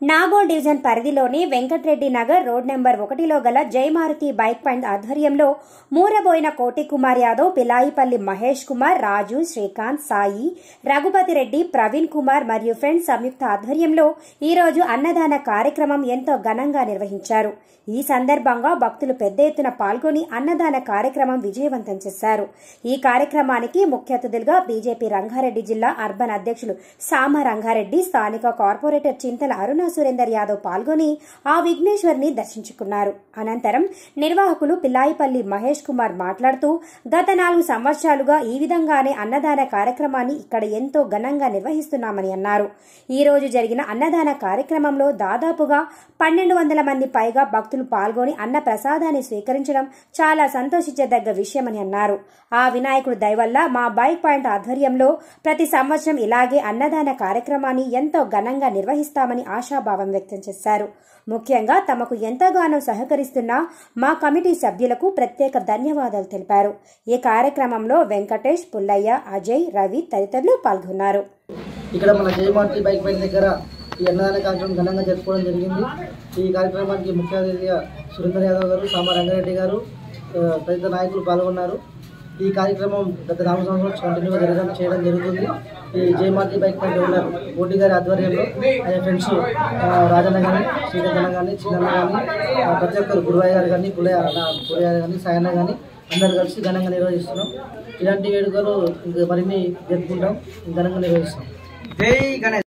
Nagole division పరిధిలోని Venkatreddy Nagar road number ఒకటిలో గల జయమారుతి బైక్ పాయింట్ ఆధ్వర్యంలో మూరబోయిన కోటి కుమార్ యాదవ్ పిలాయిపల్లి మహేష్ కుమార్ రాజు శ్రీకాంత్ సాయి రఘుపతి రెడ్డి ప్రవీణ్ కుమార్ మరియు ఫ్రెండ్స్ సంయుక్త ఆధ్వర్యంలో ఈ రోజు అన్నదాన కార్యక్రమం ఎంతో ఘనంగా నిర్వహించారు ఈ సందర్భంగా భక్తులు పెద్ద ఎత్తున పాల్గొని అన్నదాన కార్యక్రమం విజయవంతం చేశారు ఈ కార్యక్రమానికి ముఖ్య అతిథులుగా బీజేపీ రంగారెడ్డి జిల్లా అర్బన్ అధ్యక్షులు సామ రంగారెడ్డి స్థానిక కార్పొరేటర్ చింతల అరుణ సురేందర్ యాదవ్ పాల్గొని ఆ విఘ్నేశ్వరిని దర్శించుకున్నారు అనంతరం నిర్వాహకులు పిల్లాయిపల్లి మహేష్ కుమార్ మాట్లాడుతూ గత నాలుగు సంవత్సరాలుగా ఈ విధంగానే అన్నదాన కార్యక్రమాన్ని ఇక్కడ ఎంతో ఘనంగా నిర్వహిస్తున్నామని అన్నారు ఈ రోజు జరిగిన అన్నదాన కార్యక్రమంలో దాదాపుగా పన్నెండు వందల మంది పైగా భక్తులు పాల్గొని అన్న ప్రసాదాన్ని స్వీకరించడం చాలా సంతోషించదగ్గ విషయమని అన్నారు ఆ వినాయకుడు దయవల్ల మా బైక్ పాయింట్ ఆధ్వర్యంలో ప్రతి సంవత్సరం ఇలాగే అన్నదాన కార్యక్రమాన్ని ఎంతో ఘనంగా నిర్వహిస్తామని ఆశాభావం వ్యక్తం చేశారు ముఖ్యంగా తమకు ఎంతగానో సహకరిస్తున్న మా కమిటీ సభ్యులకు ప్రత్యేక ధన్యవాదాలు తెలిపారు ఈ కార్యక్రమంలో వెంకటేష్ పుల్లయ్య అజయ్ రవి తదితరులు పాల్గొన్నారు ఇక్కడ మన జయమార్తి బైక్ పైన దగ్గర ఈ అన్నదాన కార్యక్రమం ఘనంగా జరుపుకోవడం జరిగింది ఈ కార్యక్రమానికి ముఖ్య అతిథిగా సురేందర్ యాదవ్ గారు సామ రంగారెడ్డి గారు ఆ, తదితర నాయకులు పాల్గొన్నారు ఈ కార్యక్రమం గత నాలుగు సంవత్సరాలు కంటిన్యూగా జరగడం చేయడం జరుగుతుంది ఈ జయమార్తి బైక్ పైన ఓనర్ ఓటీ గారి ఆధ్వర్యంలో ఆయన ఫ్రెండ్స్ ఆ, రాజన్న కానీ శ్రీకాంత్ కానీ చిన్న కానీ ప్రతి ఒక్కరు గురువయ్య గారు కానీ పుల్లయ్య అన్న పుల్లయ్య గారు కానీ సాయన్న కానీ అందరు కలిసి ఘనంగా నిర్వహిస్తున్నాం ఇలాంటి వేడుకలు ఇంకా మరిన్ని జరుపుకుంటాం ఘనంగా నిర్వహిస్తాం జై గణేష్